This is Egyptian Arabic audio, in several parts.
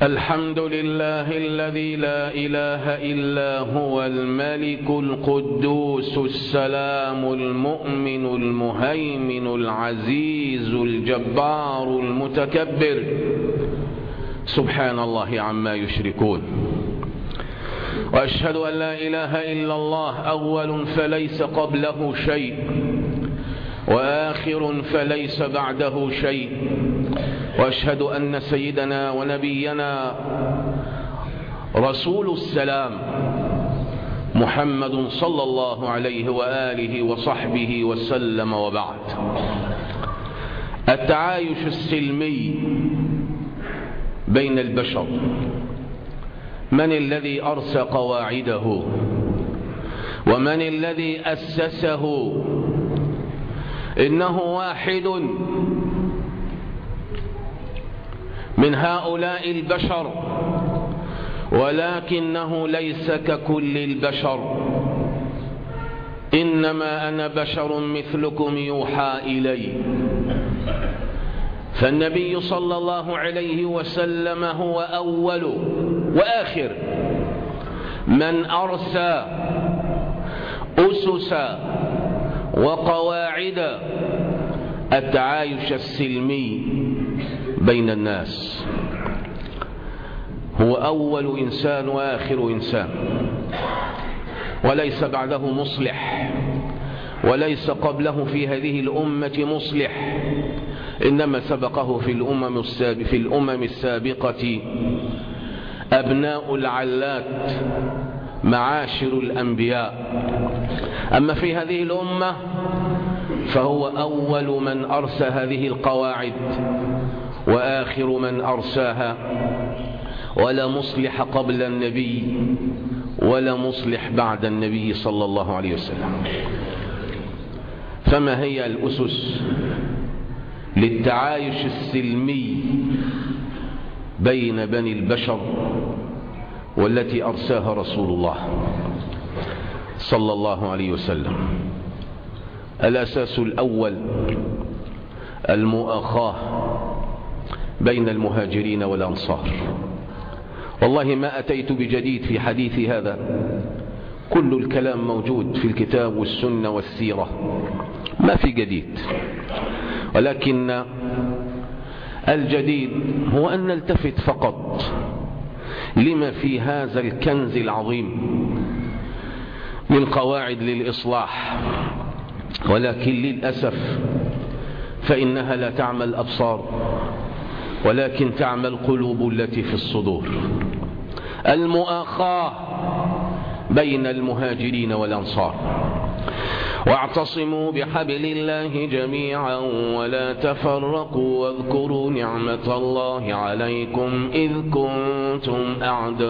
الحمد لله الذي لا إله إلا هو الملك القدوس السلام المؤمن المهيمن العزيز الجبار المتكبر سبحان الله عما يشركون وأشهد أن لا إله إلا الله أول فليس قبله شيء وآخر فليس بعده شيء واشهد ان سيدنا ونبينا رسول السلام محمد صلى الله عليه واله وصحبه وسلم وبعد التعايش السلمي بين البشر من الذي ارسى قواعده ومن الذي اسسه انه واحد من هؤلاء البشر ولكنه ليس ككل البشر إنما أنا بشر مثلكم يوحى إلي فالنبي صلى الله عليه وسلم هو أول وآخر من أرسى أسس وقواعد التعايش السلمي بين الناس هو أول إنسان وآخر إنسان وليس بعده مصلح وليس قبله في هذه الأمة مصلح إنما سبقه في الأمم, السابق في الأمم السابقة أبناء العلات معاشر الأنبياء أما في هذه الأمة فهو أول من أرسى هذه القواعد وآخر من أرساها ولا مصلح قبل النبي ولا مصلح بعد النبي صلى الله عليه وسلم فما هي الأسس للتعايش السلمي بين بني البشر والتي أرساها رسول الله صلى الله عليه وسلم الأساس الأول المؤاخاه بين المهاجرين والأنصار والله ما أتيت بجديد في حديث هذا كل الكلام موجود في الكتاب والسنة والسيرة ما في جديد ولكن الجديد هو أن نلتفت فقط لما في هذا الكنز العظيم من قواعد للإصلاح ولكن للأسف فإنها لا تعمل أبصار ولكن تعمى القلوب التي في الصدور المؤاخاة بين المهاجرين والأنصار واعتصموا بحبل الله جميعا ولا تفرقوا واذكروا نعمة الله عليكم إذ كنتم أعداء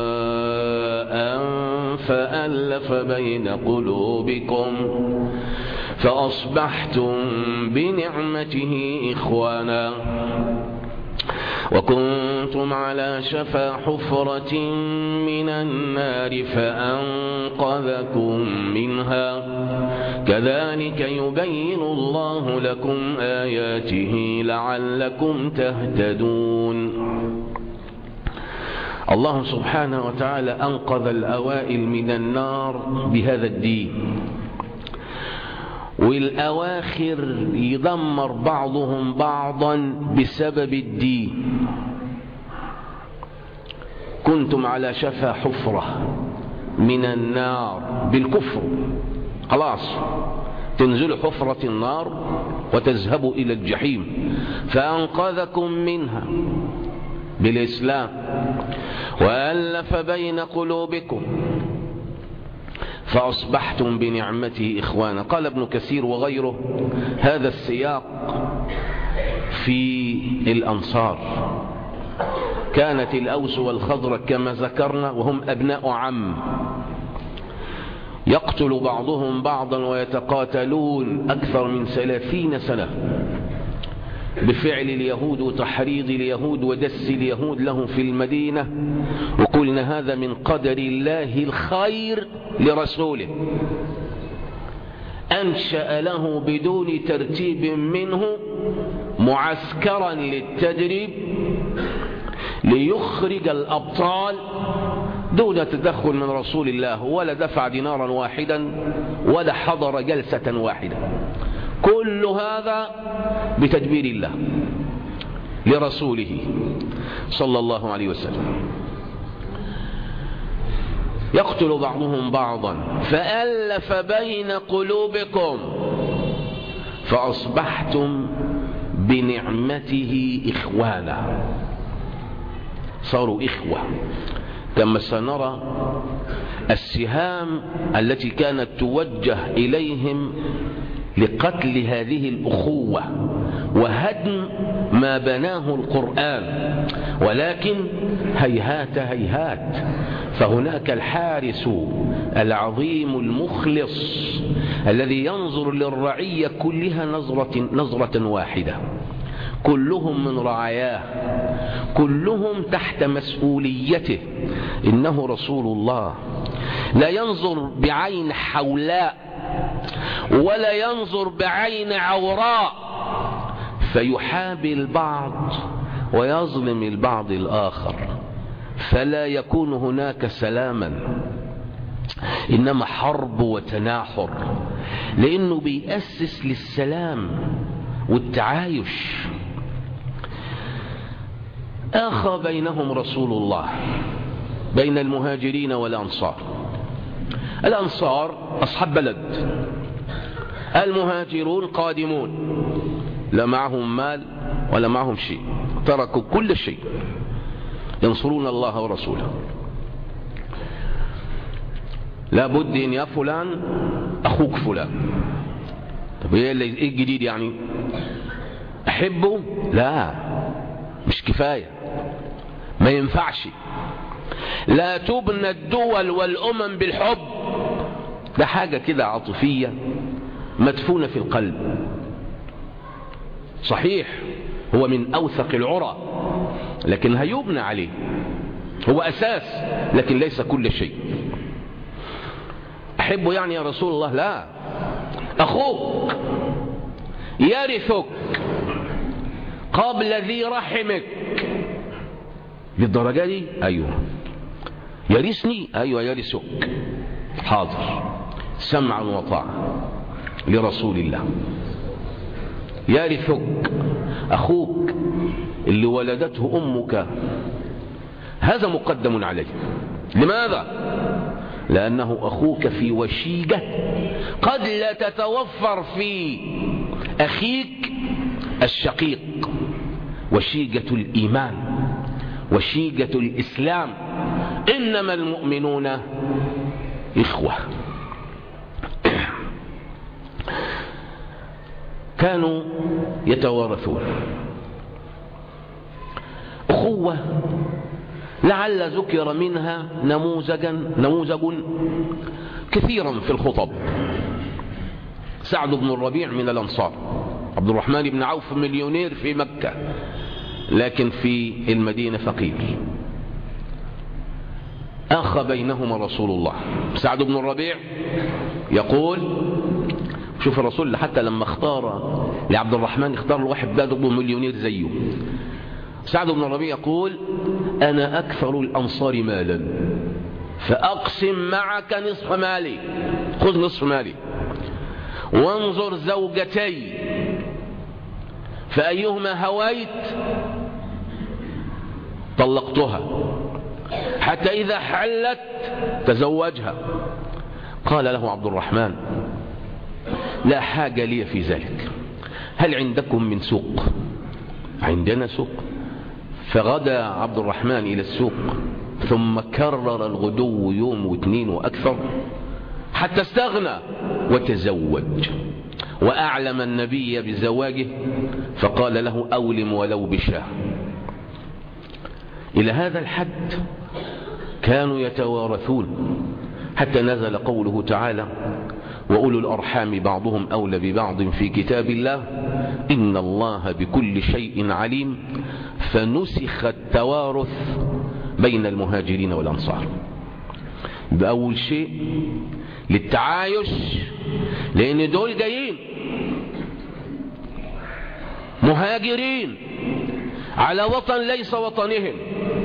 فألف بين قلوبكم فأصبحتم بنعمته إخوانا وكنتم على شفا حفرة من النار فأنقذكم منها كذلك يبين الله لكم آياته لعلكم تهتدون الله سبحانه وتعالى أنقذ الأوائل من النار بهذا الدين والأواخر يدمر بعضهم بعضا بسبب الدين كنتم على شفا حفرة من النار بالكفر خلاص تنزل حفرة النار وتذهبوا إلى الجحيم فأنقذكم منها بالإسلام وألف بين قلوبكم فأصبحتم بنعمته إخوانا قال ابن كثير وغيره هذا السياق في الأنصار كانت الأوس والخضر كما ذكرنا وهم أبناء عم يقتل بعضهم بعضا ويتقاتلون أكثر من ثلاثين سنة بفعل اليهود وتحريض اليهود ودس اليهود لهم في المدينة وقلنا هذا من قدر الله الخير لرسوله أنشأ له بدون ترتيب منه معسكرا للتدريب ليخرج الأبطال دون تدخل من رسول الله ولا دفع دينارا واحدا ولا حضر جلسة واحدة كل هذا بتدبير الله لرسوله صلى الله عليه وسلم يقتل بعضهم بعضا فألف بين قلوبكم فأصبحتم بنعمته إخوانا صاروا إخوة كما سنرى السهام التي كانت توجه إليهم لقتل هذه الأخوة وهدم ما بناه القرآن ولكن هيهات هيهات فهناك الحارس العظيم المخلص الذي ينظر للرعية كلها نظرة, نظرة واحدة كلهم من رعاياه كلهم تحت مسؤوليته إنه رسول الله لا ينظر بعين حولاء ولا ينظر بعين عوراء فيحابي البعض ويظلم البعض الآخر فلا يكون هناك سلاما إنما حرب وتناحر لأنه بيأسس للسلام والتعايش آخى بينهم رسول الله بين المهاجرين والأنصار الأنصار أصحاب بلد المهاجرون قادمون لا معهم مال ولا معهم شيء تركوا كل شيء ينصرون الله ورسوله لا بد ان يا فلان اخوك فلان طب ايه ايه الجديد يعني احبه لا مش كفايه ما ينفعش لا تبنى الدول والامم بالحب ده حاجه كده عاطفيه مدفونه في القلب صحيح هو من اوثق العرى لكن هيبنى عليه هو اساس لكن ليس كل شيء احبه يعني يا رسول الله لا اخوك يرثك قبل ذي رحمك للدرجة دي ايوه يرثني ايوه يرثك حاضر سمعا وطاعة لرسول الله يرثك اخوك اللي ولدته امك هذا مقدم عليه لماذا لانه اخوك في وشيجه قد لا تتوفر في اخيك الشقيق وشيجه الايمان وشيجه الاسلام انما المؤمنون اخوه كانوا يتوارثون أخوة لعل ذكر منها نموذجا نموذج كثيرا في الخطب سعد بن الربيع من الأنصار عبد الرحمن بن عوف مليونير في مكة لكن في المدينة فقير أخ بينهما رسول الله سعد بن الربيع يقول شوف الرسول حتى لما اختار لعبد الرحمن اختار له واحد بلده مليونير زيه سعد بن الربيع يقول أنا أكثر الأنصار مالا فأقسم معك نصف مالي خذ نصف مالي وانظر زوجتي فأيهما هويت طلقتها حتى إذا حلت تزوجها قال له عبد الرحمن لا حاجة لي في ذلك هل عندكم من سوق عندنا سوق فغدا عبد الرحمن إلى السوق ثم كرر الغدو يوم واثنين وأكثر حتى استغنى وتزوج وأعلم النبي بزواجه فقال له أولم ولو بشاه إلى هذا الحد كانوا يتوارثون حتى نزل قوله تعالى وأولو الأرحام بعضهم أولى ببعض في كتاب الله إن الله بكل شيء عليم فنسخ التوارث بين المهاجرين والأنصار بأول شيء للتعايش لأن دول جايين مهاجرين على وطن ليس وطنهم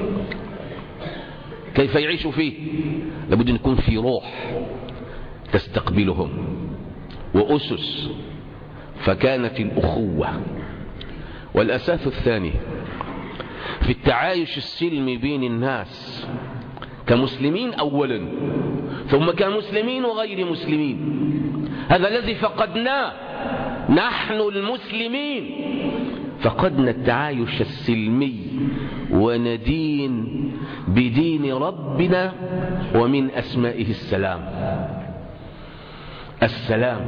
كيف يعيشوا فيه لابد أن يكون في روح تستقبلهم وأسس فكانت الأخوة والأساس الثاني في التعايش السلمي بين الناس كمسلمين أولا ثم كمسلمين وغير مسلمين هذا الذي فقدناه نحن المسلمين فقدنا التعايش السلمي وندين بدين ربنا ومن أسمائه السلام السلام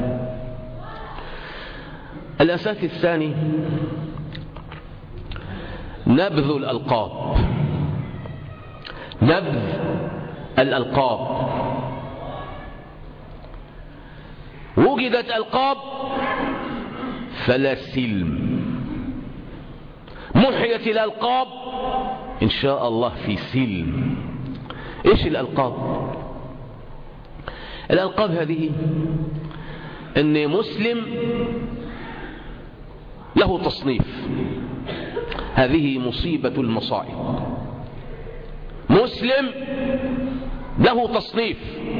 الأساس الثاني نبذ الألقاب نبذ الألقاب وجدت ألقاب فلا سلم محيت الألقاب إن شاء الله في سلم إيش الألقاب الألقاب هذه أن مسلم له تصنيف هذه مصيبة المصائب مسلم له تصنيف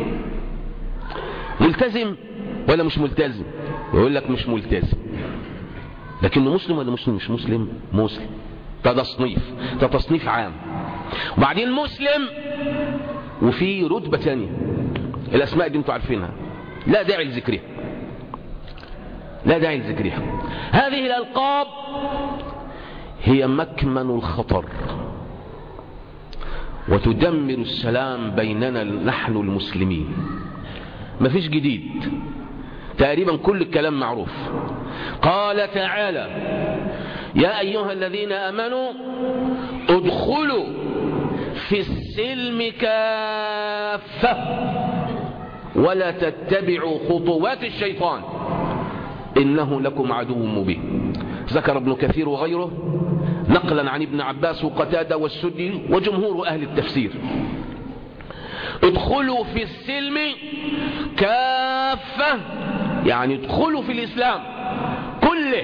ملتزم ولا مش ملتزم يقول لك مش ملتزم لكنه مسلم ولا مسلم مش مسلم مسلم ده تصنيف ده تصنيف عام وبعدين مسلم وفي رتبة ثانية الأسماء دي انتوا عارفينها لا داعي لذكرها لا داعي لذكرها هذه الألقاب هي مكمن الخطر وتدمر السلام بيننا نحن المسلمين مفيش جديد تقريبا كل الكلام معروف قال تعالى يا أيها الذين أمنوا ادخلوا في السلم كافة ولا تتبعوا خطوات الشيطان إنه لكم عدو مبين ذكر ابن كثير وغيره نقلا عن ابن عباس وقتادة والسدي وجمهور أهل التفسير ادخلوا في السلم كافة يعني ادخلوا في الإسلام كله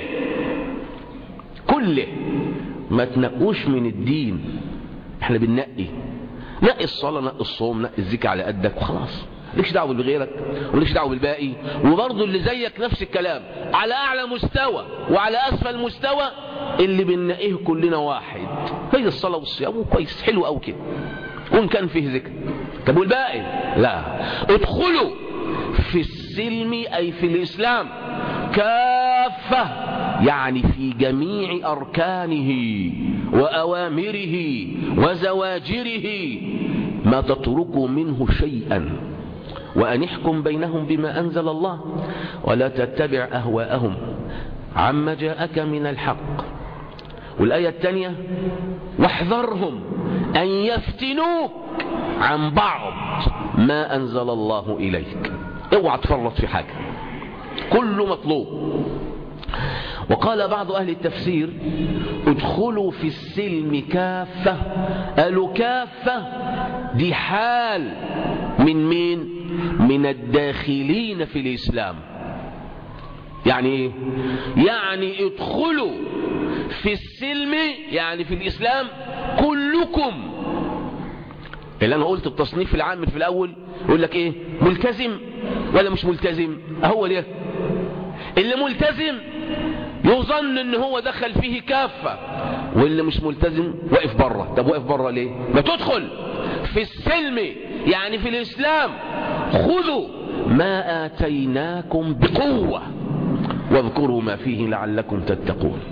كله ما تنقوش من الدين احنا بننقي نقي الصلاة نقي الصوم نقي الزكاة على قدك وخلاص مالكش دعوه بغيرك ومالكش دعوه بالباقي وبرضه اللي زيك نفس الكلام على اعلى مستوى وعلى اسفل مستوى اللي بنلاقيه كلنا واحد هي الصلاه والصيام كويس حلو قوي كده وان كان فيه ذكر طب والباقي لا ادخلوا في السلم اي في الاسلام كافه يعني في جميع اركانه واوامره وزواجره ما تتركوا منه شيئا وأن احكم بينهم بما أنزل الله ولا تتبع أهواءهم عما جاءك من الحق والآية الثانية واحذرهم أن يفتنوك عن بعض ما أنزل الله إليك اوعى تفرط في حاجة كله مطلوب وقال بعض أهل التفسير ادخلوا في السلم كافة قالوا كافة دي حال من مين من الداخلين في الإسلام يعني ايه يعني ادخلوا في السلم يعني في الإسلام كلكم اللي أنا قلت التصنيف العام في الأول يقول لك ايه ملتزم ولا مش ملتزم هو ده اللي ملتزم يظن ان هو دخل فيه كافة واللي مش ملتزم واقف بره طب واقف بره ليه ما تدخل في السلم يعني في الاسلام خذوا ما اتيناكم بقوة واذكروا ما فيه لعلكم تتقون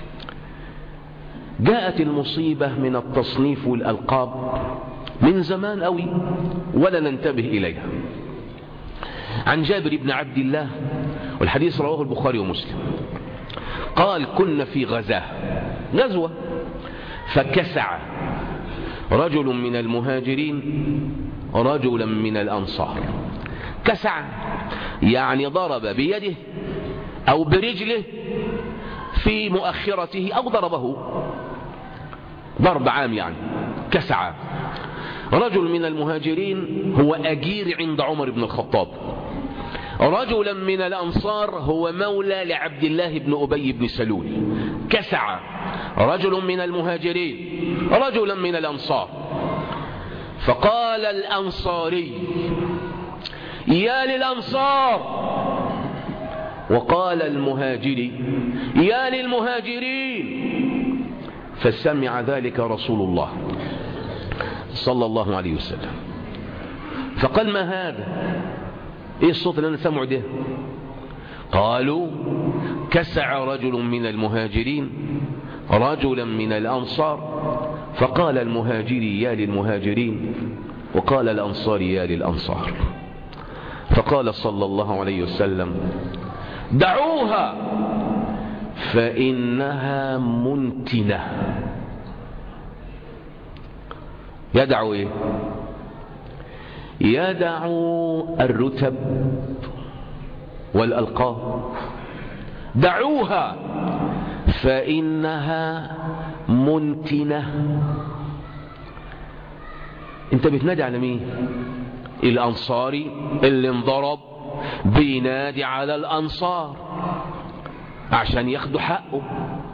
جاءت المصيبة من التصنيف والألقاب من زمان قوي ولا ننتبه إليها عن جابر بن عبد الله والحديث رواه البخاري ومسلم قال كنا في غزاه غزوة فكسع رجل من المهاجرين رجلا من الأنصار كسع يعني ضرب بيده أو برجله في مؤخرته أو ضربه ضرب عام يعني كسع رجل من المهاجرين هو أجير عند عمر بن الخطاب رجلا من الأنصار هو مولى لعبد الله بن أبي بن سلول كسع رجل من المهاجرين رجلا من الأنصار فقال الأنصاري يا للأنصار وقال المهاجري يا للمهاجرين فسمع ذلك رسول الله صلى الله عليه وسلم فقال ما هذا ايه الصوت اللي انا سمعه ده قالوا كسع رجل من المهاجرين رجلا من الأنصار فقال المهاجري يا للمهاجرين وقال الأنصار يا للأنصار فقال صلى الله عليه وسلم دعوها فإنها منتنة يدعو ايه يدعو الرتب والألقاب دعوها فإنها منتنة انت بتنادي على مين الأنصاري اللي انضرب بينادي على الأنصار عشان ياخدوا حقه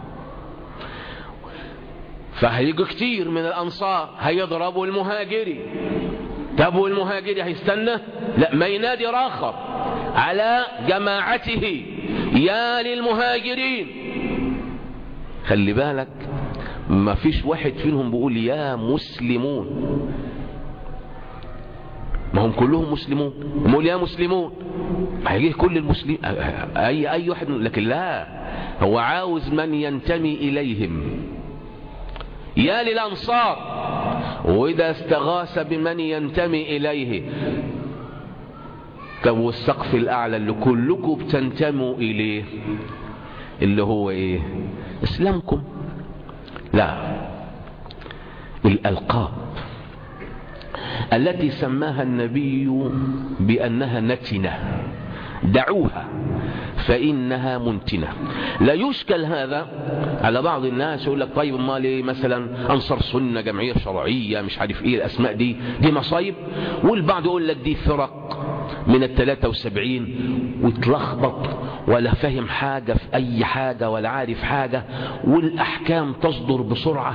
فهيجوا كتير من الأنصار هيضربوا المهاجري طب والمهاجري هيستنى لا ما ينادي راخر على جماعته يا للمهاجرين خلي بالك ما فيش واحد فيهم بيقول يا مسلمون ما هم كلهم مسلمون بيقول يا مسلمون ما هيجيه كل المسلمين اي اي واحد لكن لا هو عاوز من ينتمي اليهم يا للانصار واذا استغاث بمن ينتمي اليه طب والسقف الاعلى اللي كلكم بتنتموا اليه اللي هو ايه اسلامكم لا الالقاب التي سماها النبي بانها نتنه دعوها فإنها منتنة لا يشكل هذا على بعض الناس يقول لك طيب ما ليه مثلا أنصر سنة جمعية شرعية مش عارف إيه الأسماء دي دي مصايب والبعض يقول لك دي فرق من الثلاثة وسبعين وتلخبط ولا فهم حاجة في أي حاجة ولا عارف حاجة والأحكام تصدر بسرعة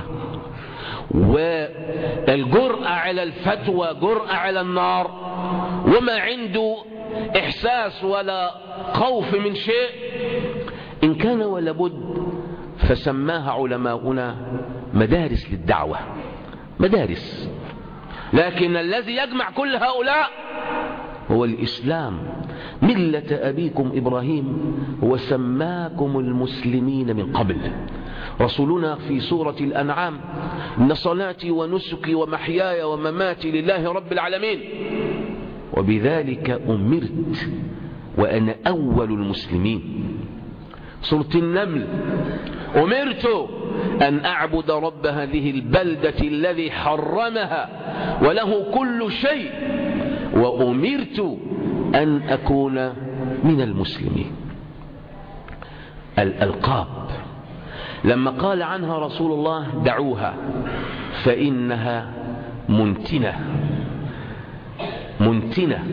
والجرأة على الفتوى جرأة على النار وما عنده إحساس ولا خوف من شيء إن كان ولا بد فسماها علماؤنا مدارس للدعوة مدارس لكن الذي يجمع كل هؤلاء هو الإسلام ملة أبيكم إبراهيم وسماكم المسلمين من قبل رسولنا في سورة الأنعام إن صلاتي ونسكي ومحياي ومماتي لله رب العالمين وبذلك أمرت وأنا أول المسلمين سورة النمل أمرت أن أعبد رب هذه البلدة الذي حرمها وله كل شيء وأمرت أن أكون من المسلمين الألقاب لما قال عنها رسول الله دعوها فإنها منتنة منتنة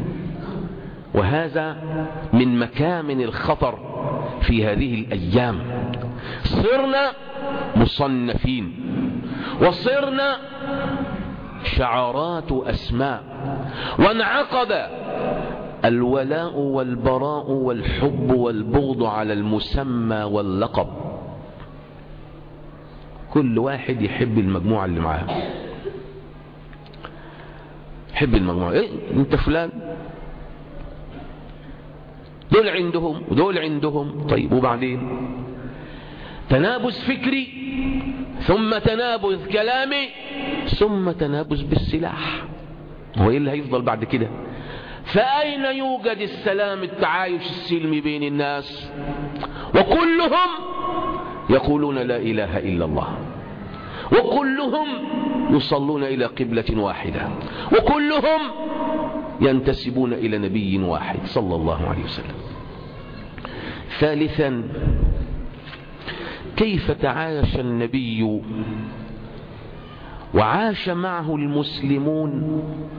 وهذا من مكامن الخطر في هذه الأيام صرنا مصنفين وصرنا شعارات أسماء وانعقد الولاء والبراء والحب والبغض على المسمى واللقب كل واحد يحب المجموعة اللي معاه يحب المجموعة إيه؟ انت فلان دول عندهم ودول عندهم طيب وبعدين تنابز فكري ثم تنابز كلامي ثم تنابز بالسلاح هو ايه اللي هيفضل بعد كده فأين يوجد السلام التعايش السلمي بين الناس وكلهم يقولون لا إله إلا الله وكلهم يصلون إلى قبلة واحدة وكلهم ينتسبون إلى نبي واحد صلى الله عليه وسلم ثالثا كيف تعايش النبي وعاش معه المسلمون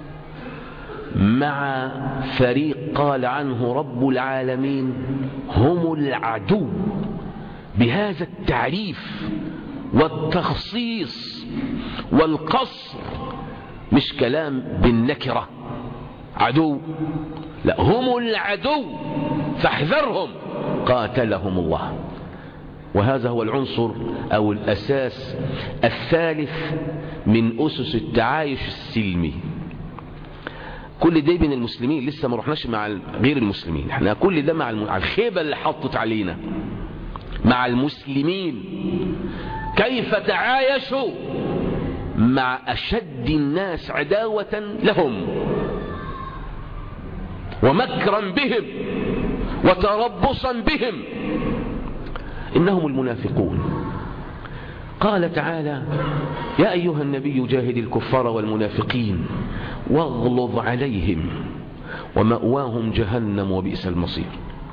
مع فريق قال عنه رب العالمين هم العدو بهذا التعريف والتخصيص والقصر مش كلام بالنكرة عدو لا هم العدو فاحذرهم قاتلهم الله وهذا هو العنصر أو الأساس الثالث من أسس التعايش السلمي كل ده بين المسلمين لسه ما رحناش مع غير المسلمين احنا كل ده مع الخيبة اللي حطت علينا مع المسلمين كيف تعايشوا مع أشد الناس عداوة لهم ومكرا بهم وتربصا بهم إنهم المنافقون قال تعالى يا أيها النبي جاهد الكفار والمنافقين واغلظ عليهم ومأواهم جهنم وبئس المصير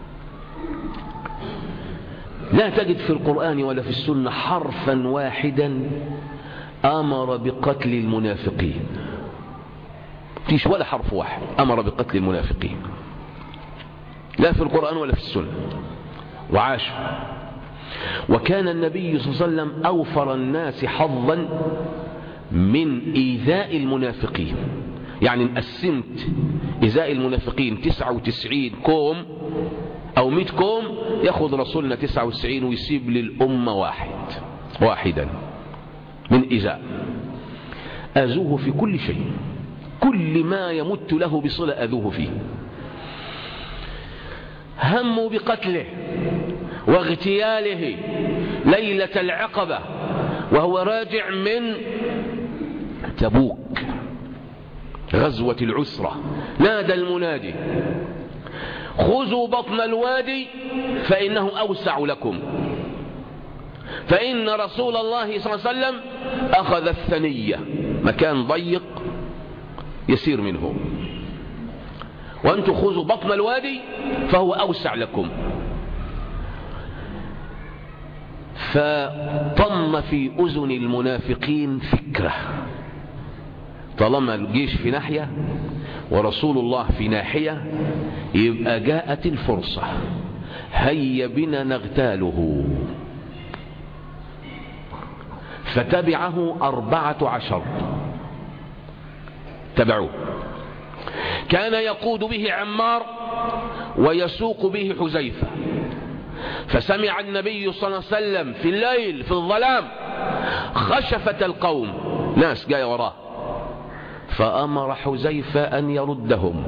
لا تجد في القرآن ولا في السنة حرفا واحدا أمر بقتل المنافقين فيش ولا حرف واحد أمر بقتل المنافقين لا في القرآن ولا في السنة وعاشوا وكان النبي صلى الله عليه وسلم أوفر الناس حظا من إيذاء المنافقين يعني قسمت إيذاء المنافقين 99 كوم أو 100 كوم ياخذ رسولنا 99 ويسيب للأمة واحد واحدا من إيذاء أذوه في كل شيء كل ما يمت له بصلة أذوه فيه هموا بقتله واغتياله ليلة العقبة وهو راجع من تبوك غزوة العسرة نادى المنادي خذوا بطن الوادي فإنه أوسع لكم فإن رسول الله صلى الله عليه وسلم أخذ الثنية مكان ضيق يسير منه وأنتم خذوا بطن الوادي فهو أوسع لكم فطم في أذن المنافقين فكرة طالما الجيش في ناحية ورسول الله في ناحية يبقى جاءت الفرصة هيا بنا نغتاله فتبعه أربعة عشر تبعوه كان يقود به عمار ويسوق به حزيفة فسمع النبي صلى الله عليه وسلم في الليل في الظلام خشفة القوم ناس جاي وراه فأمر حزيفة أن يردهم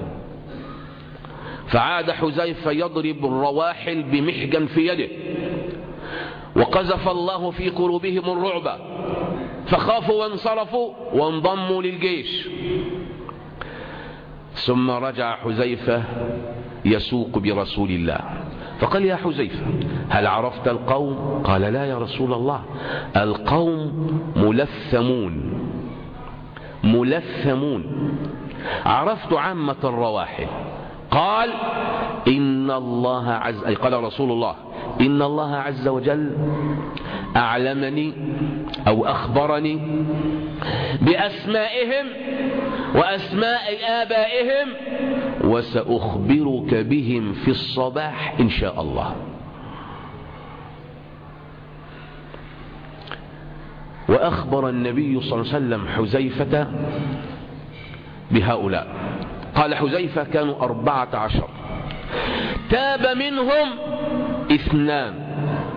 فعاد حزيفة يضرب الرواحل بمحجن في يده وقذف الله في قلوبهم الرعب فخافوا وانصرفوا وانضموا للجيش ثم رجع حزيفة يسوق برسول الله فقال يا حزيفة هل عرفت القوم قال لا يا رسول الله القوم ملثمون ملثمون عرفت عامة الرواحل قال إن الله عز أي قال رسول الله إن الله عز وجل أعلمني أو أخبرني بأسمائهم وأسماء آبائهم وسأخبرك بهم في الصباح إن شاء الله وأخبر النبي صلى الله عليه وسلم حزيفة بهؤلاء قال حزيفة كانوا أربعة عشر تاب منهم اثنان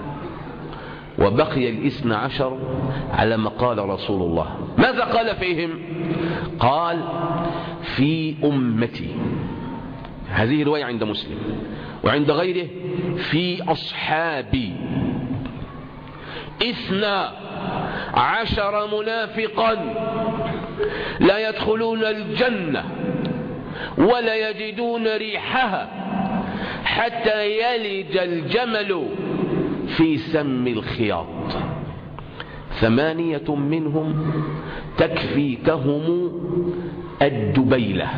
وبقي الاثنى عشر على ما قال رسول الله ماذا قال فيهم قال في أمتي هذه رواية عند مسلم وعند غيره في أصحابي اثنى عشر منافقا لا يدخلون الجنة ولا يجدون ريحها حتى يلج الجمل في سم الخياط ثمانية منهم تكفيكهم الدبيلة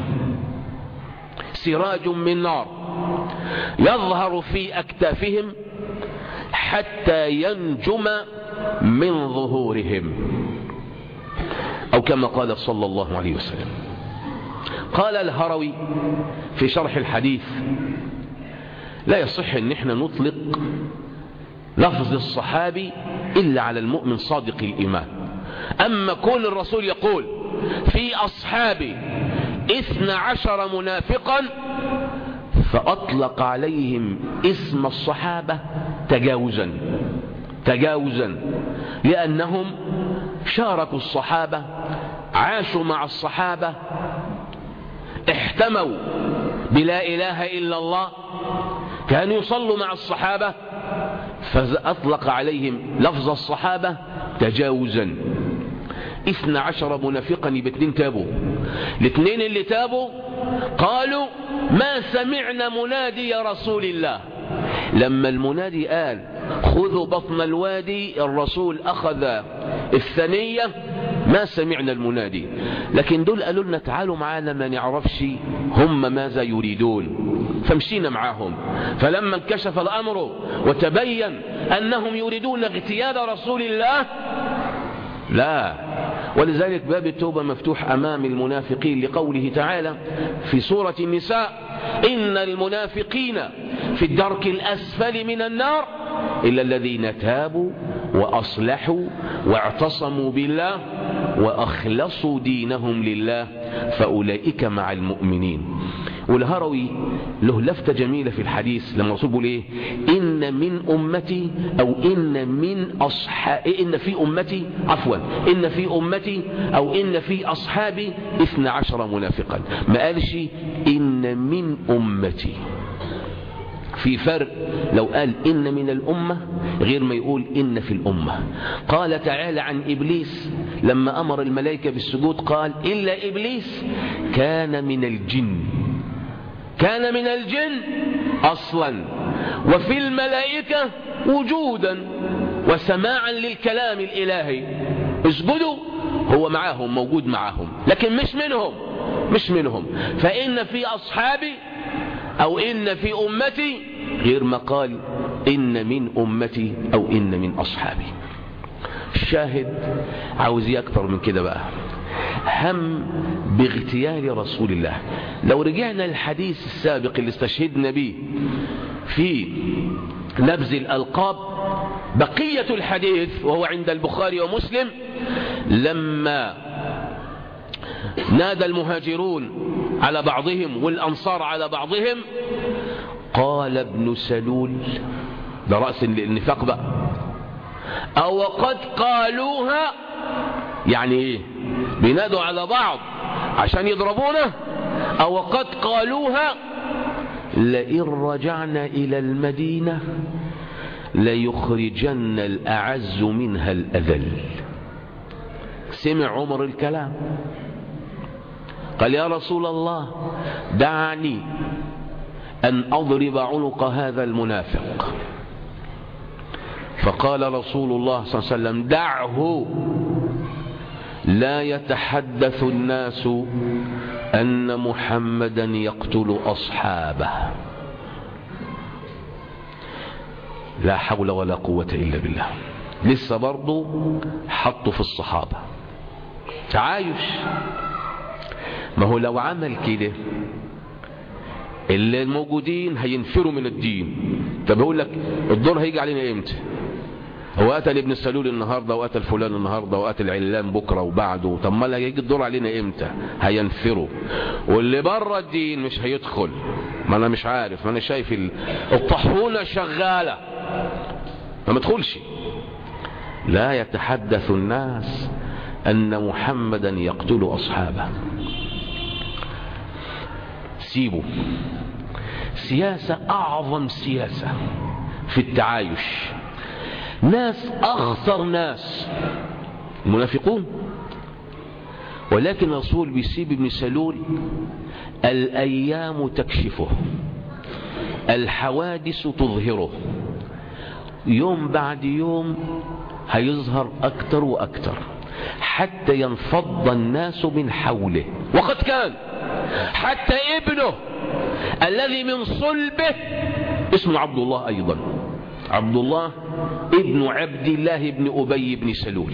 سراج من نار يظهر في أكتافهم حتى ينجم من ظهورهم أو كما قال صلى الله عليه وسلم قال الهروي في شرح الحديث لا يصح ان احنا نطلق لفظ الصحابي إلا على المؤمن صادق الإيمان أما كون الرسول يقول في أصحابي اثنى عشر منافقا فأطلق عليهم اسم الصحابة تجاوزا تجاوزا لأنهم شاركوا الصحابة عاشوا مع الصحابة احتموا بلا إله إلا الله كانوا يصلوا مع الصحابة فأطلق عليهم لفظ الصحابة تجاوزا اثنى عشر منافقا باثنين تابوا الاثنين اللي تابوا قالوا ما سمعنا منادي رسول الله لما المنادي قال خذوا بطن الوادي الرسول أخذ الثنية ما سمعنا المنادي لكن دول قالوا لنا تعالوا معانا ما نعرفش هم ماذا يريدون فمشينا معاهم فلما انكشف الأمر وتبين أنهم يريدون اغتيال رسول الله لا ولذلك باب التوبة مفتوح أمام المنافقين لقوله تعالى في سورة النساء إن المنافقين في الدرك الأسفل من النار إلا الذين تابوا وأصلحوا واعتصموا بالله وأخلصوا دينهم لله فأولئك مع المؤمنين والهروي له لفتة جميلة في الحديث لما رسول بيقول ايه ان من امتي او ان من اصحاب ان في امتي عفوا ان في امتي او ان في اصحابي اثنى عشر منافقا ما قالش ان من امتي في فرق لو قال إن من الأمة غير ما يقول إن في الأمة قال تعالى عن إبليس لما أمر الملائكة بالسجود قال إلا إبليس كان من الجن كان من الجن أصلا وفي الملائكة وجودا وسماعا للكلام الإلهي اسجدوا هو معاهم موجود معاهم لكن مش منهم مش منهم فإن في أصحابي أو إن في أمتي غير ما قال إن من أمتي أو إن من أصحابي الشاهد عاوز أكتر من كده بقى هم باغتيال رسول الله لو رجعنا للحديث السابق اللي استشهدنا به في نبذ الألقاب بقية الحديث وهو عند البخاري ومسلم لما نادى المهاجرون على بعضهم والأنصار على بعضهم قال ابن سلول ده رأس النفاق بقى أو قد قالوها يعني ايه بينادوا على بعض عشان يضربونا أو قد قالوها لئن رجعنا إلى المدينة ليخرجن الأعز منها الأذل سمع عمر الكلام قال يا رسول الله دعني أن أضرب عنق هذا المنافق فقال رسول الله صلى الله عليه وسلم دعه لا يتحدث الناس أن محمدا يقتل أصحابه لا حول ولا قوة إلا بالله لسه برضه حطوا في الصحابة تعايش ما هو لو عمل كده اللي الموجودين هينفروا من الدين طب اقول لك الدور هيجي علينا امتى هو قتل ابن السلول النهارده وقتل فلان النهارده وقتل علان بكره وبعده طب ما هيجي الدور علينا امتى هينفروا واللي بره الدين مش هيدخل ما انا مش عارف ما انا شايف الطحونه شغاله ما مدخلش لا يتحدث الناس ان محمدا يقتل اصحابه سيبه سياسة أعظم سياسة في التعايش ناس أخطر ناس المنافقون ولكن الرسول بيسيب ابن سلول الأيام تكشفه الحوادث تظهره يوم بعد يوم هيظهر أكتر وأكتر حتى ينفض الناس من حوله وقد كان حتى ابنه الذي من صلبه اسمه عبد الله أيضا عبد الله ابن عبد الله بن أبي بن سلول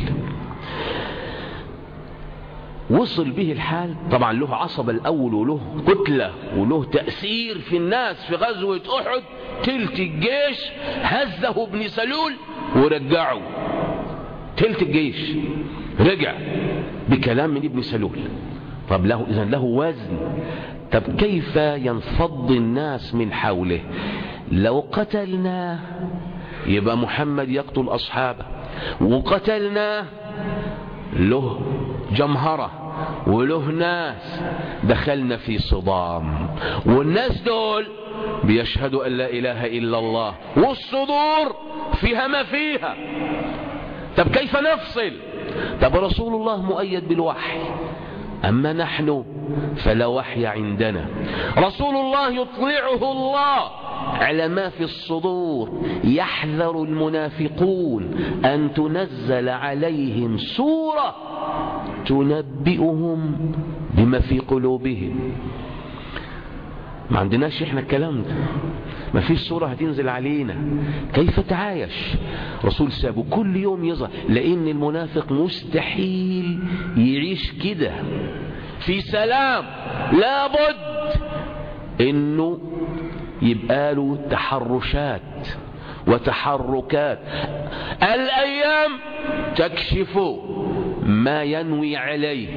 وصل به الحال طبعا له عصب الأول وله كتلة وله تأثير في الناس في غزوة أحد تلت الجيش هزه ابن سلول ورجعه تلت الجيش رجع بكلام من ابن سلول طب له إذن له وزن طب كيف ينفض الناس من حوله لو قتلناه يبقى محمد يقتل أصحابه وقتلناه له جمهرة وله ناس دخلنا في صدام والناس دول بيشهدوا أن لا إله إلا الله والصدور فيها ما فيها طب كيف نفصل طب رسول الله مؤيد بالوحي أما نحن فلا وحي عندنا رسول الله يطلعه الله على ما في الصدور يحذر المنافقون أن تنزل عليهم سورة تنبئهم بما في قلوبهم ما عندناش احنا الكلام ده ما فيش صورة هتنزل علينا كيف تعايش رسول سابه كل يوم يظهر لان المنافق مستحيل يعيش كده في سلام لابد انه يبقى له تحرشات وتحركات الايام تكشف ما ينوي عليه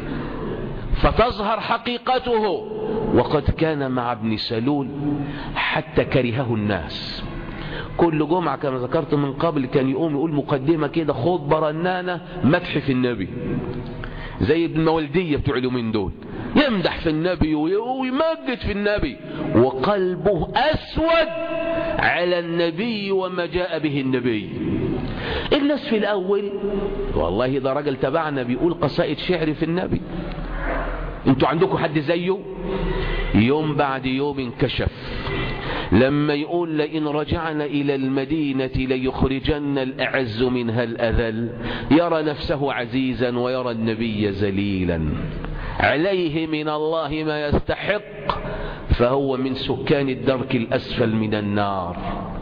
فتظهر حقيقته وقد كان مع ابن سلول حتى كرهه الناس كل جمعة كما ذكرت من قبل كان يقوم يقول مقدمة كده خطبة رنانة مدح في النبي زي المولدية بتوع اليومين دول يمدح في النبي ويمجد في النبي وقلبه أسود على النبي وما جاء به النبي الناس في الأول والله ده راجل تبعنا بيقول قصائد شعر في النبي انتوا عندكم حد زيه يوم بعد يوم انكشف لما يقول لئن رجعنا إلى المدينة ليخرجن الأعز منها الأذل يرى نفسه عزيزا ويرى النبي ذليلا عليه من الله ما يستحق فهو من سكان الدرك الأسفل من النار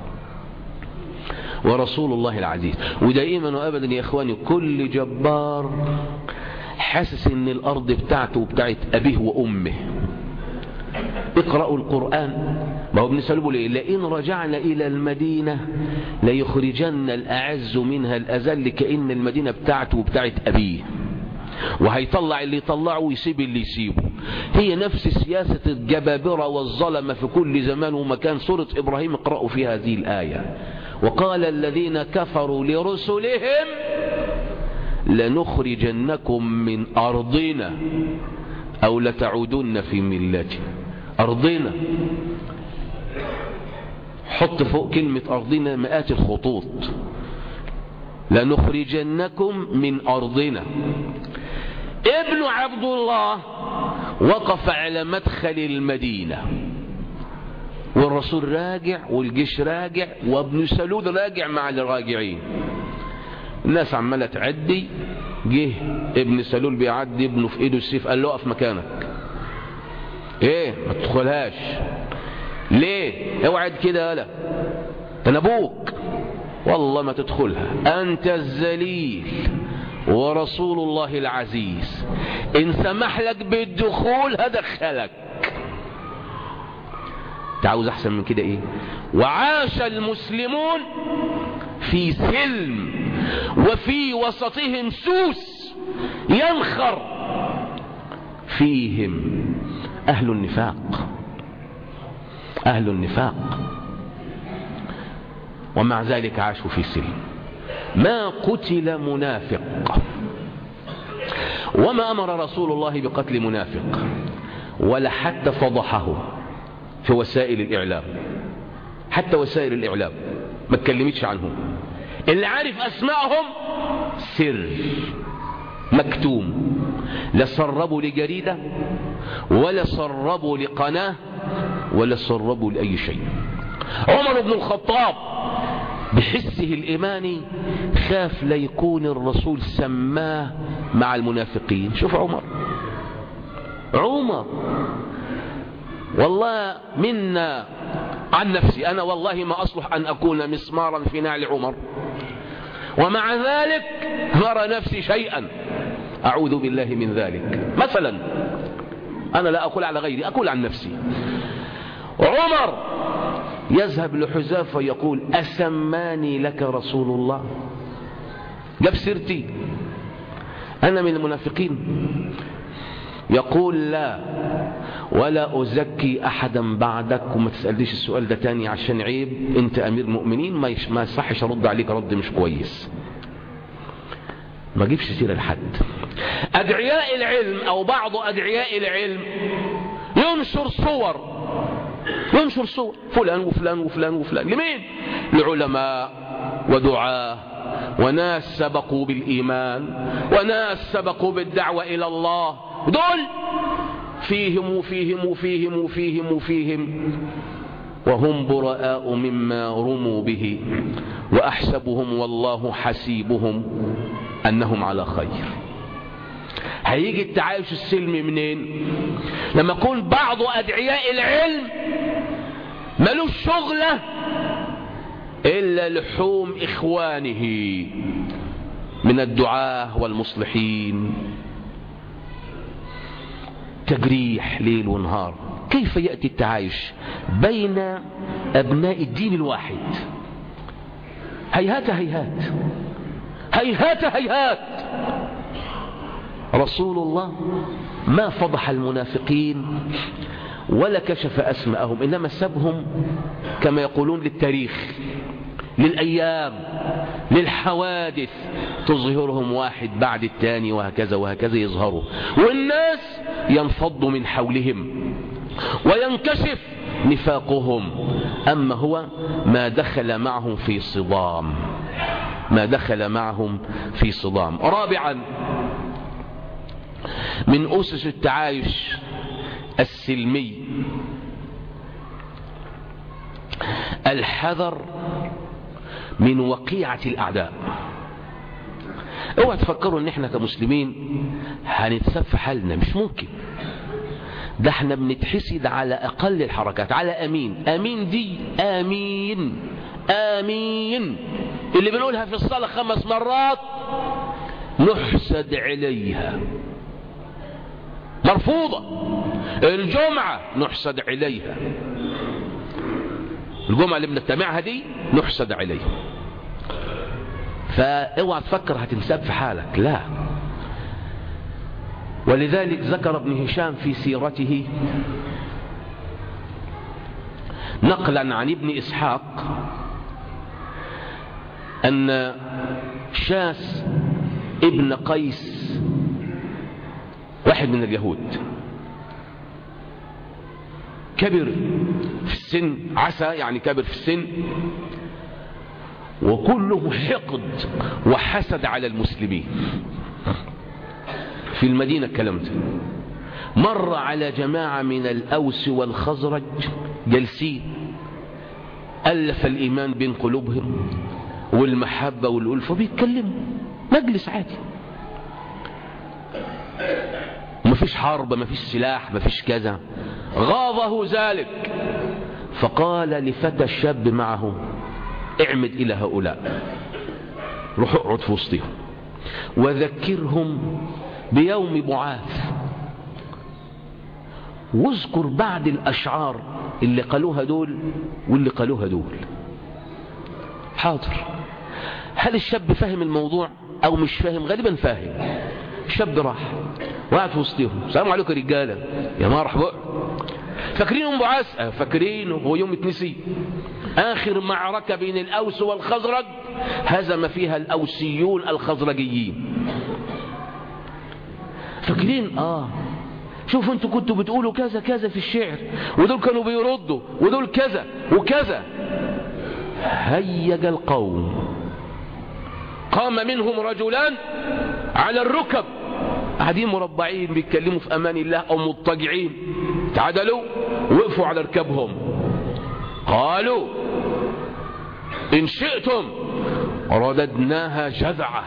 ورسول الله العزيز ودائما وأبدا يا إخواني كل جبار حاسس ان الأرض بتاعته وبتاعت أبيه وأمه اقرأوا القرآن ما هو ابن سلوب ليه لئن رجعنا إلى المدينة ليخرجن الأعز منها الأذل كأن المدينة بتاعته وبتاعت أبيه وهيطلع اللي يطلعه ويسيب اللي يسيبه هي نفس سياسة الجبابرة والظلمة في كل زمان ومكان سورة إبراهيم اقرأوا في هذه الآية وقال الذين كفروا لرسلهم لنخرجنكم من أرضنا أو لتعودن في ملتي أرضنا حط فوق كلمة أرضنا مئات الخطوط لنخرجنكم من أرضنا ابن عبد الله وقف على مدخل المدينة والرسول راجع والجيش راجع وابن سلول راجع مع الراجعين الناس عمالة تعدي جه ابن سلول بيعدي ابنه في ايده السيف قال له اقف مكانك ايه ما تدخلهاش ليه اوعد كده يالا انا ابوك والله ما تدخلها انت الذليل ورسول الله العزيز ان سمح لك بالدخول هدخلك تعاوز احسن من كده ايه وعاش المسلمون في سلم وفي وسطهم سوس ينخر فيهم أهل النفاق أهل النفاق ومع ذلك عاشوا في سلم ما قتل منافق وما أمر رسول الله بقتل منافق ولا حتى فضحه في وسائل الإعلام حتى وسائل الإعلام ما اتكلمتش عنهم اللي عارف أسمائهم سر مكتوم لا سربوا لجريدة ولا سربوا لقناة ولا سربوا لأي شيء عمر بن الخطاب بحسه الإيماني خاف لا يكون الرسول سماه مع المنافقين شوف عمر عمر والله منا عن نفسي أنا والله ما أصلح أن أكون مسمارا في نعل عمر ومع ذلك نرى نفسي شيئا أعوذ بالله من ذلك مثلا أنا لا أقول على غيري أقول عن نفسي عمر يذهب لحذافة يقول أسماني لك رسول الله جاب سيرتي أنا من المنافقين يقول لا ولا أزكي أحدا بعدك وما تسألنيش السؤال ده تاني عشان عيب أنت أمير مؤمنين ما, يش ما يصحش أرد عليك رد مش كويس ما جيبش سيرة لحد أدعياء العلم أو بعض أدعياء العلم ينشر صور ينشر صور فلان وفلان وفلان وفلان لمين لعلماء ودعاه وناس سبقوا بالإيمان وناس سبقوا بالدعوة إلى الله دول فيهم وفيهم وفيهم وفيهم وفيهم وهم براء مما رموا به وأحسبهم والله حسيبهم أنهم على خير هيجي التعايش السلمي منين لما يكون بعض أدعياء العلم ملوش شغلة إلا لحوم إخوانه من الدعاة والمصلحين تجريح ليل ونهار كيف يأتي التعايش بين أبناء الدين الواحد هيهات هيهات هيهات هيهات رسول الله ما فضح المنافقين ولا كشف أسماءهم إنما سبهم كما يقولون للتاريخ للأيام للحوادث تظهرهم واحد بعد الثاني وهكذا وهكذا يظهروا والناس ينفض من حولهم وينكشف نفاقهم أما هو ما دخل معهم في صدام ما دخل معهم في صدام رابعا من أسس التعايش السلمي الحذر من وقيعة الأعداء اوعى تفكروا ان احنا كمسلمين هنتساب في حالنا مش ممكن ده احنا بنتحسد على اقل الحركات على امين امين دي امين امين اللي بنقولها في الصلاة خمس مرات نحسد عليها مرفوضة الجمعة نحسد عليها الجمعة اللي بنجتمعها دي نحسد عليها فاوعى تفكر هتنساب في حالك لا ولذلك ذكر ابن هشام في سيرته نقلا عن ابن إسحاق أن شاس ابن قيس واحد من اليهود كبر في السن عسى يعني كبر في السن وكله حقد وحسد على المسلمين في المدينة الكلام ده مر على جماعة من الأوس والخزرج جالسين ألف الإيمان بين قلوبهم والمحبة والألفة بيتكلموا مجلس عادي مفيش حرب مفيش سلاح مفيش كذا غاضه ذلك فقال لفتى الشاب معه اعمد إلى هؤلاء روح اقعد في وسطهم وذكرهم بيوم بعاث واذكر بعد الأشعار اللي قالوها دول واللي قالوها دول حاضر هل الشاب فاهم الموضوع أو مش فاهم غالبا فاهم الشاب راح وقعد في وسطهم السلام عليكم يا رجاله يا مرحبا فاكرين ام بعاث آه فاكرين هو يوم اتنسي اخر معركه بين الاوس والخزرج هزم فيها الاوسيون الخزرجيين فاكرين اه شوفوا انتوا كنتوا بتقولوا كذا كذا في الشعر ودول كانوا بيردوا ودول كذا وكذا هيج القوم قام منهم رجلان على الركب قاعدين مربعين بيتكلموا في امان الله او مضطجعين تعدلوا وقفوا على ركبهم قالوا ان شئتم رددناها جذعه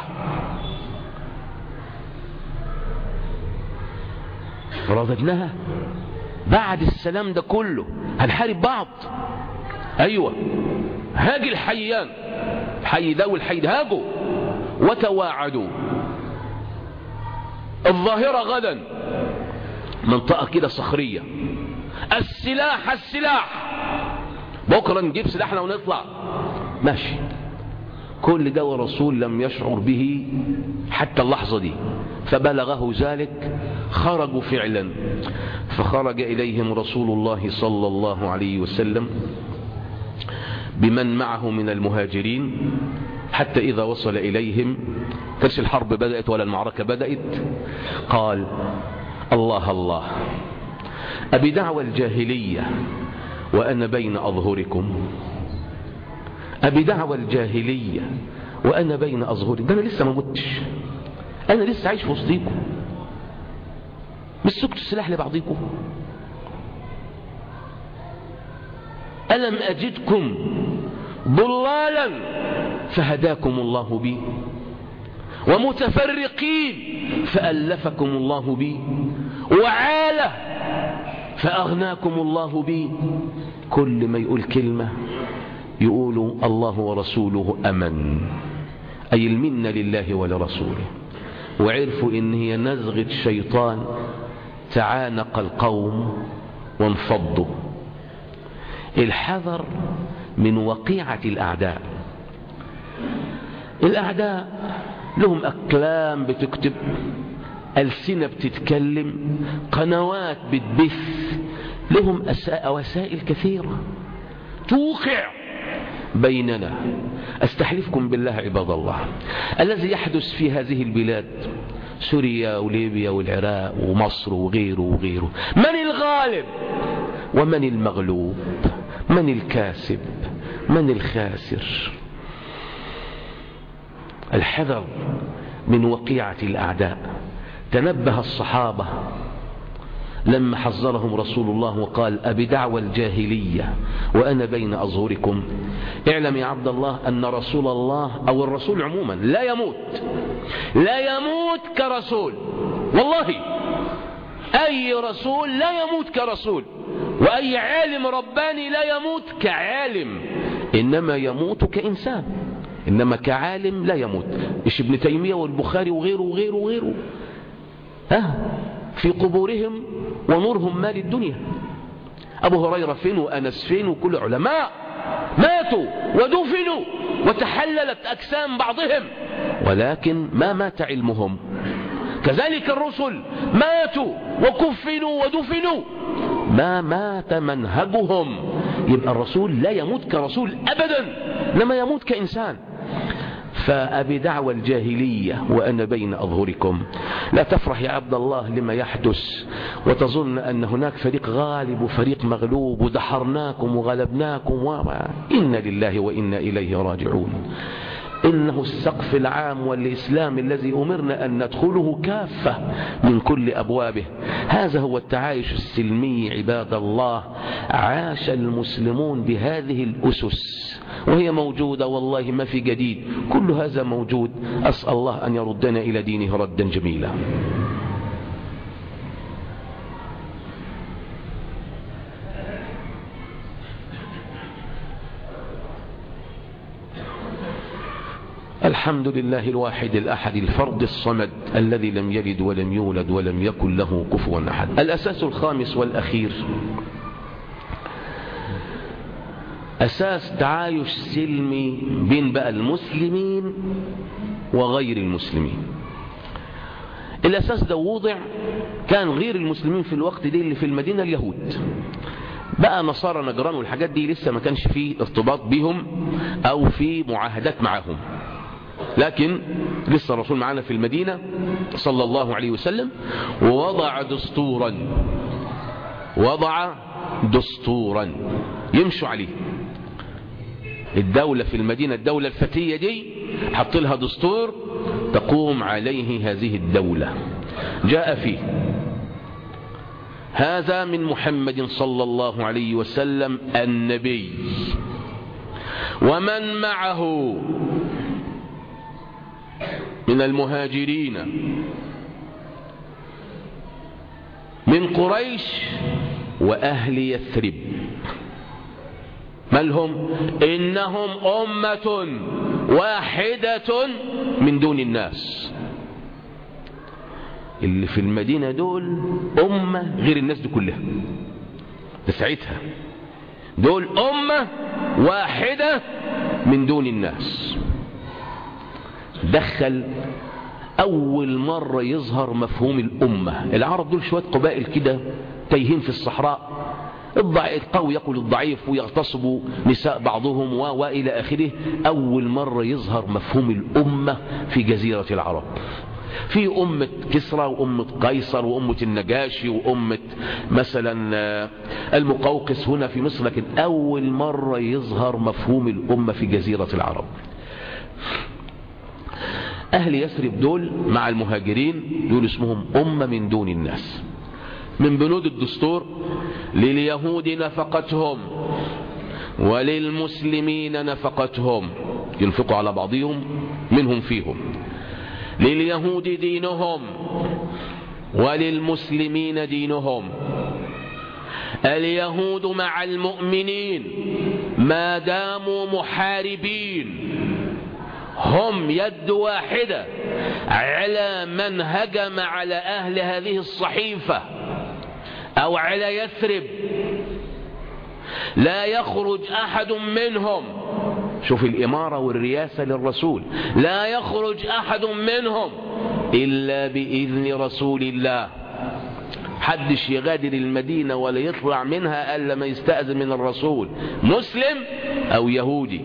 رددناها بعد السلام ده كله هنحارب بعض ايوه هاجي الحيان الحي ده والحي ده هاجوا وتواعدوا الظاهرة غدا منطقة كده صخرية السلاح السلاح بكرة نجيب سلاحنا ونطلع ماشي كل ده ورسول لم يشعر به حتى اللحظة دي فبلغه ذلك خرجوا فعلا فخرج إليهم رسول الله صلى الله عليه وسلم بمن معه من المهاجرين حتى إذا وصل إليهم كانش الحرب بدأت ولا المعركة بدأت قال الله الله أبي دعوى الجاهلية وأنا بين أظهركم أبي دعوى الجاهلية وأنا بين أظهركم ده أنا لسه ما متش أنا لسه عايش في وسطيكم مش سكتوا السلاح لبعضيكم ألم أجدكم ضلالا فهداكم الله بي ومتفرقين فألفكم الله بي وعالة فأغناكم الله بي كل ما يقول كلمة يقولوا الله ورسوله أمن أي المنة لله ولرسوله وعرفوا إن هي نزغة شيطان تعانق القوم وانفضوا الحذر من وقيعة الأعداء الأعداء لهم أقلام بتكتب ألسنة بتتكلم قنوات بتبث لهم وسائل كثيرة توقع بيننا أستحلفكم بالله عباد الله الذي يحدث في هذه البلاد سوريا وليبيا والعراق ومصر وغيره وغيره من الغالب ومن المغلوب من الكاسب من الخاسر الحذر من وقيعة الأعداء تنبه الصحابة لما حذرهم رسول الله وقال أبي دعوى الجاهلية وأنا بين أظهركم اعلم يا عبد الله أن رسول الله أو الرسول عموما لا يموت لا يموت كرسول والله أي رسول لا يموت كرسول وأي عالم رباني لا يموت كعالم إنما يموت كإنسان إنما كعالم لا يموت إيش ابن تيمية والبخاري وغيره وغيره وغيره ها في قبورهم ونورهم مال الدنيا أبو هريرة فين وأنس فين وكل علماء ماتوا ودفنوا وتحللت أجسام بعضهم ولكن ما مات علمهم كذلك الرسل ماتوا وكفنوا ودفنوا ما مات منهجهم يبقى الرسول لا يموت كرسول أبدا لما يموت كإنسان فأبي دعوى الجاهلية وأنا بين أظهركم لا تفرح يا عبد الله لما يحدث وتظن أن هناك فريق غالب وفريق مغلوب ودحرناكم وغلبناكم وما إن لله وإنا إليه راجعون إنه السقف العام والإسلام الذي أمرنا أن ندخله كافة من كل أبوابه هذا هو التعايش السلمي عباد الله عاش المسلمون بهذه الأسس وهي موجودة والله ما في جديد كل هذا موجود أسأل الله أن يردنا إلى دينه ردا جميلا الحمد لله الواحد الأحد الفرد الصمد الذي لم يلد ولم يولد ولم يكن له كفوا أحد الأساس الخامس والأخير أساس تعايش سلمي بين بقى المسلمين وغير المسلمين الأساس ده وضع كان غير المسلمين في الوقت دي اللي في المدينة اليهود بقى نصارى نجران والحاجات دي لسه ما كانش فيه ارتباط بهم أو في معاهدات معهم لكن لسه الرسول معنا في المدينة صلى الله عليه وسلم ووضع دستورا وضع دستورا يمشوا عليه الدولة في المدينة الدولة الفتية دي حط لها دستور تقوم عليه هذه الدولة جاء فيه هذا من محمد صلى الله عليه وسلم النبي ومن معه من المهاجرين من قريش وأهل يثرب ما لهم إنهم أمة واحدة من دون الناس اللي في المدينة دول أمة غير الناس دي كلها ده ساعتها دول أمة واحدة من دون الناس دخل أول مرة يظهر مفهوم الأمة العرب دول شوية قبائل كده تايهين في الصحراء القوي يقول الضعيف ويغتصب نساء بعضهم و... وإلى آخره أول مرة يظهر مفهوم الأمة في جزيرة العرب في أمة كسرى وأمة قيصر وأمة النجاشي وأمة مثلا المقوقس هنا في مصر لكن أول مرة يظهر مفهوم الأمة في جزيرة العرب أهل يثرب دول مع المهاجرين دول اسمهم أمة من دون الناس من بنود الدستور لليهود نفقتهم وللمسلمين نفقتهم ينفقوا على بعضهم منهم فيهم لليهود دينهم وللمسلمين دينهم اليهود مع المؤمنين ما داموا محاربين هم يد واحدة على من هجم على أهل هذه الصحيفة أو على يثرب لا يخرج أحد منهم شوف الإمارة والرياسة للرسول لا يخرج أحد منهم إلا بإذن رسول الله حدش يغادر المدينة ولا يطلع منها ألا ما يستأذن من الرسول مسلم أو يهودي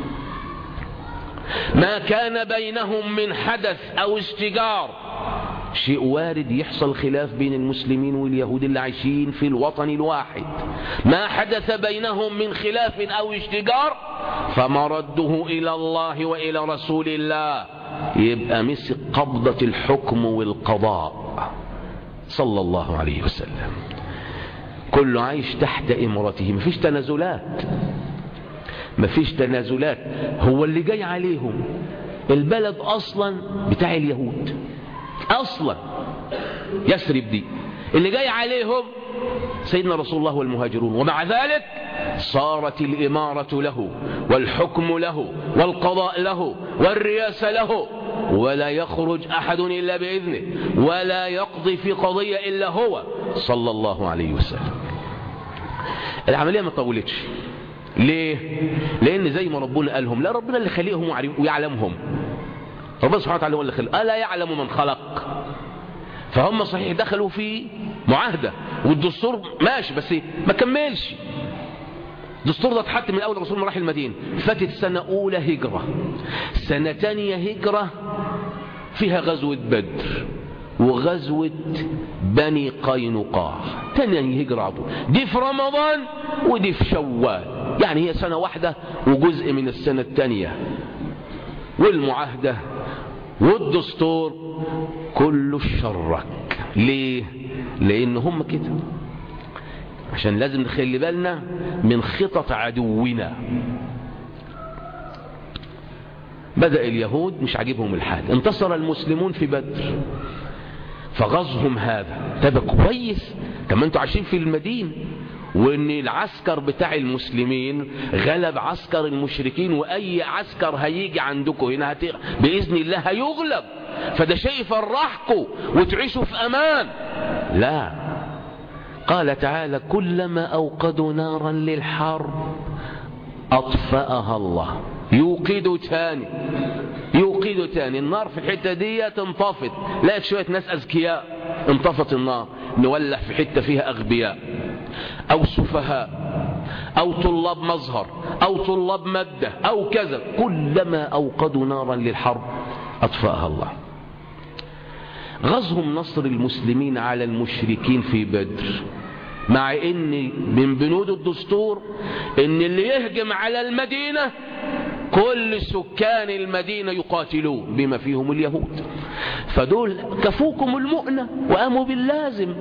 ما كان بينهم من حدث أو اشتجار شيء وارد يحصل خلاف بين المسلمين واليهود اللي عايشين في الوطن الواحد ما حدث بينهم من خلاف أو اشتجار فمرده إلى الله وإلى رسول الله يبقى مسك قبضة الحكم والقضاء صلى الله عليه وسلم كله عايش تحت إمرته مفيش تنازلات مفيش تنازلات هو اللي جاي عليهم البلد أصلا بتاع اليهود أصلا يسرب دي اللي جاي عليهم سيدنا رسول الله والمهاجرون ومع ذلك صارت الإمارة له والحكم له والقضاء له والرياسة له ولا يخرج أحد إلا بإذنه ولا يقضي في قضية إلا هو صلى الله عليه وسلم العملية ما طولتش ليه لأن زي ما ربنا قالهم لا ربنا اللي خلقهم ويعلمهم ربنا سبحانه وتعالى هو اللي خلق ألا يعلم من خلق فهم صحيح دخلوا في معاهدة والدستور ماشي بس ما كملش الدستور ده اتحط من أول رسول مراحل المدينة فاتت سنة أولى هجرة سنة تانية هجرة فيها غزوة بدر وغزوة بني قينقاع تاني هجرة عطول دي في رمضان ودي في شوال يعني هي سنة واحدة وجزء من السنة التانية والمعاهدة والدستور كله شرك ليه لان هم كده عشان لازم نخلي بالنا من خطط عدونا بدأ اليهود مش عاجبهم الحال انتصر المسلمون في بدر فغزهم هذا طب كويس طب ما انتوا عايشين في المدينه وان العسكر بتاع المسلمين غلب عسكر المشركين واي عسكر هيجي عندكم هنا هت... باذن الله هيغلب فده شيء يفرحكم وتعيشوا في امان لا قال تعالى كلما اوقدوا نارا للحرب اطفاها الله يوقدوا تاني يوقدوا تاني النار في الحته دي تنطفت لقيت شويه ناس اذكياء انطفت النار نولع في حته فيها اغبياء أو سفهاء أو طلاب مظهر أو طلاب مادة أو كذا كلما أوقدوا نارا للحرب أطفأها الله غزهم نصر المسلمين على المشركين في بدر مع ان من بنود الدستور ان اللي يهجم على المدينة كل سكان المدينة يقاتلون بما فيهم اليهود فدول كفوكم المؤنة وقاموا باللازم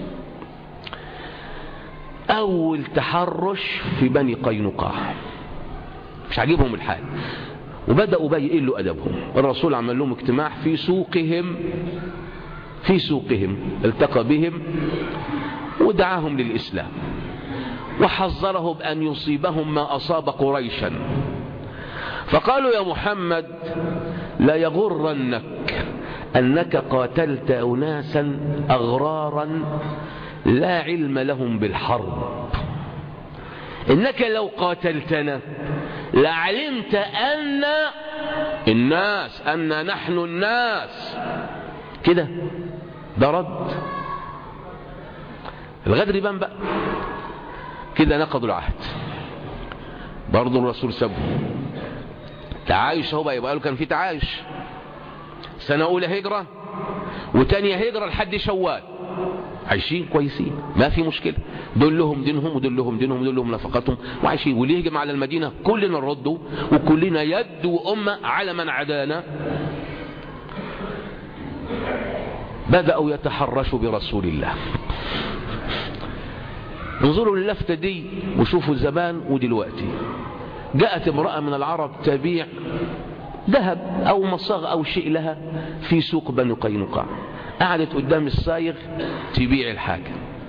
أول تحرش في بني قينقاع مش عاجبهم الحال وبدأوا بقى يقلوا أدبهم الرسول عمل لهم اجتماع في سوقهم في سوقهم التقى بهم ودعاهم للإسلام وحذره بأن يصيبهم ما أصاب قريشا فقالوا يا محمد لا يغرنك أنك قاتلت أناسا أغرارا لا علم لهم بالحرب إنك لو قاتلتنا لعلمت أن الناس أن نحن الناس كده ده رد الغدر يبان بقى كده نقضوا العهد برضه الرسول سبه تعايش هو بقى يبقى له كان في تعايش سنة أولى هجرة وتانية هجرة لحد شوال عايشين كويسين ما في مشكلة دول لهم دينهم ودول لهم دينهم ودول لهم نفقتهم وعايشين واللي يهجم على المدينة كلنا نرده وكلنا يد وأمة على من عدانا بدأوا يتحرشوا برسول الله انظروا للفتة دي وشوفوا زمان ودلوقتي جاءت امرأة من العرب تبيع ذهب أو مصاغ أو شيء لها في سوق بني قينقاع قعدت قدام الصايغ تبيع الحاجة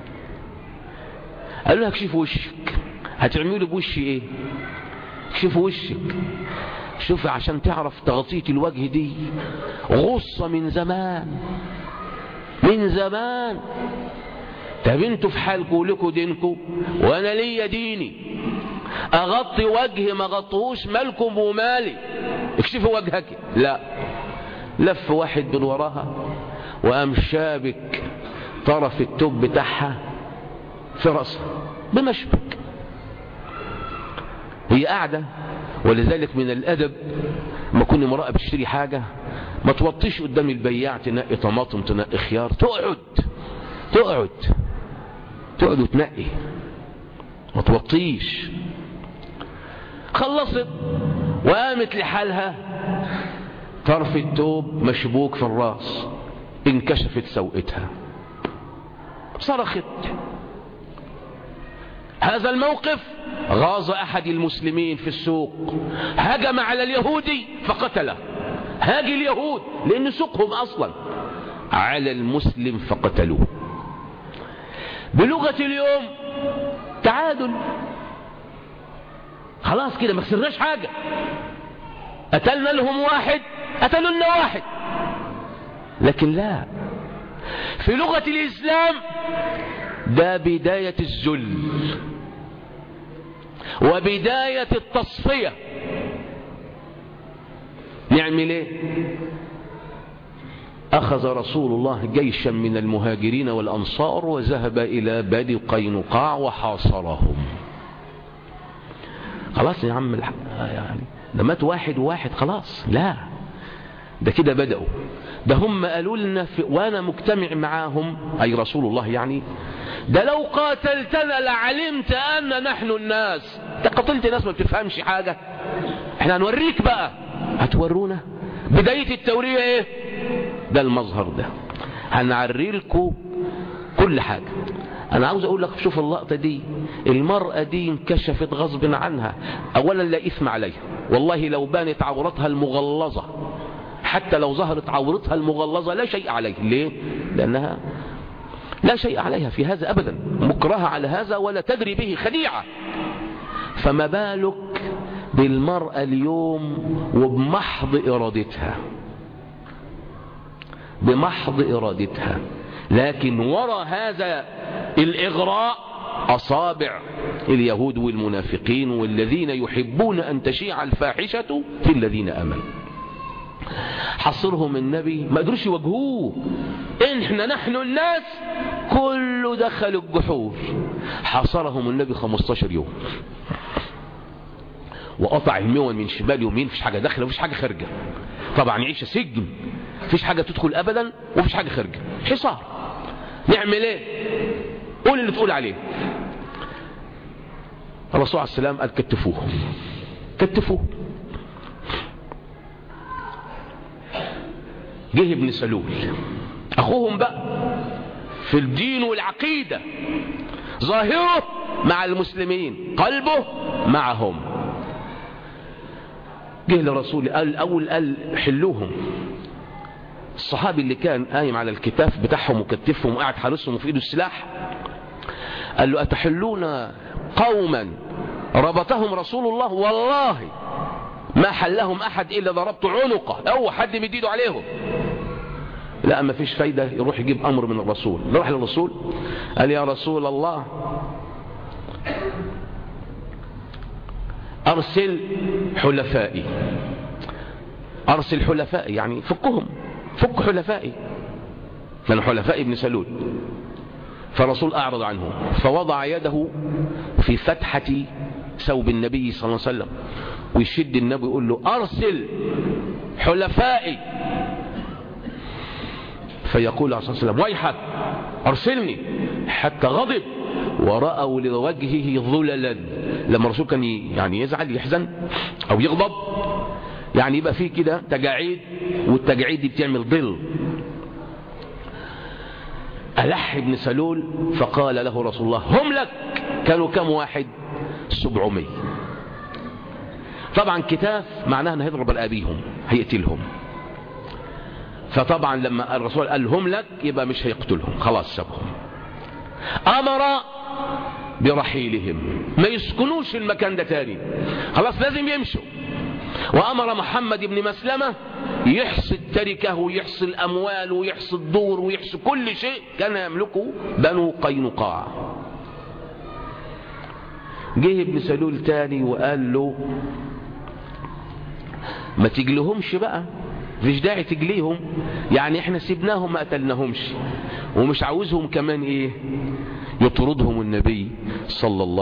قالوا لها اكشف وشك هتعملي بوشي ايه اكشف وشك شوف عشان تعرف تغطية الوجه دي غصة من زمان من زمان طب انتوا في حالكم لكم دينكم وانا ليا ديني اغطي وجهي ما غطوش مالكم ومالي اكشفوا وجهك لا لف واحد من وراها وقام شابك طرف التوب بتاعها في راسها بمشبك هي قاعدة ولذلك من الأدب ما كنا امرأة بتشتري حاجة ما توطيش قدام البياع تنقي طماطم تنقي خيار تقعد تقعد تقعد وتنقي ما توطيش خلصت وقامت لحالها طرف التوب مشبوك في الراس انكشفت سوءتها صرخت هذا الموقف غاظ أحد المسلمين في السوق هجم على اليهودي فقتله هاجي اليهود لأن سوقهم أصلا على المسلم فقتلوه بلغة اليوم تعادل خلاص كده ما خسرناش حاجة قتلنا لهم واحد قتلوا لنا واحد لكن لا في لغة الإسلام ده بداية الذل وبداية التصفية نعمل ايه أخذ رسول الله جيشا من المهاجرين والأنصار وذهب إلى بني قينقاع وحاصرهم خلاص يا عم الحق يعني ده مات واحد وواحد خلاص لا ده كده بدأوا ده هم قالوا لنا في وانا مجتمع معاهم اي رسول الله يعني ده لو قاتلتنا لعلمت ان نحن الناس انت قتلت ناس ما بتفهمش حاجة احنا هنوريك بقى هتورونا بداية التورية ايه ده المظهر ده هنعري لكم كل حاجة انا عاوز اقول لك شوف اللقطة دي المرأة دي انكشفت غصب عنها اولا لا اثم عليها والله لو بانت عورتها المغلظة حتى لو ظهرت عورتها المغلظة لا شيء عليه ليه لانها لا شيء عليها في هذا ابدا مكرهة على هذا ولا تدري به خديعة فما بالك بالمرأة اليوم وبمحض ارادتها بمحض ارادتها لكن وراء هذا الإغراء أصابع اليهود والمنافقين والذين يحبون أن تشيع الفاحشة في الذين أمنوا حصرهم النبي ما قدروش يواجهوه احنا نحن الناس كله دخل الجحور حصرهم النبي 15 يوم وقطع المون من شمال يمين مفيش حاجة داخله مفيش حاجة خارجة طبعا يعيش سجن مفيش حاجة تدخل أبدا ومفيش حاجة خارجة حصار نعمل ايه قول اللي تقول عليه الرسول عليه السلام قال كتفوه كتفوه جه ابن سلول اخوهم بقى في الدين والعقيدة ظاهره مع المسلمين قلبه معهم جه لرسول قال اول قال حلوهم الصحابي اللي كان قايم على الكتاف بتاعهم وكتفهم وقاعد حارسهم وفي ايده السلاح قال له أتحلون قوما ربطهم رسول الله والله ما حلهم أحد إلا ضربت عنقه أو حد مديده عليهم لا ما فيش فايدة يروح يجيب أمر من الرسول راح للرسول قال يا رسول الله أرسل حلفائي أرسل حلفائي يعني فكهم فك حلفائي من حلفاء ابن سلول فالرسول أعرض عنه فوضع يده في فتحة ثوب النبي صلى الله عليه وسلم ويشد النبي يقول له أرسل حلفائي فيقول عليه الصلاة والسلام ويحك أرسلني حتى غضب ورأوا لوجهه ظللا لما الرسول كان يعني يزعل يحزن أو يغضب يعني يبقى فيه كده تجاعيد والتجاعيد دي بتعمل ظل ألح ابن سلول فقال له رسول الله هم لك كانوا كم واحد سبعمية طبعا كتاف معناها انه هيضرب الابيهم هيقتلهم فطبعا لما الرسول قال هم لك يبقى مش هيقتلهم خلاص سابهم امر برحيلهم ما يسكنوش المكان ده تاني خلاص لازم يمشوا وامر محمد بن مسلمة يحصي التركة ويحصي الاموال ويحصي الدور ويحصي كل شيء كان يملكه بنو قينقاع جه ابن سلول تاني وقال له ما تجلهمش بقى مفيش داعي تجليهم يعني احنا سيبناهم ما قتلناهمش ومش عاوزهم كمان ايه يطردهم النبي صلى الله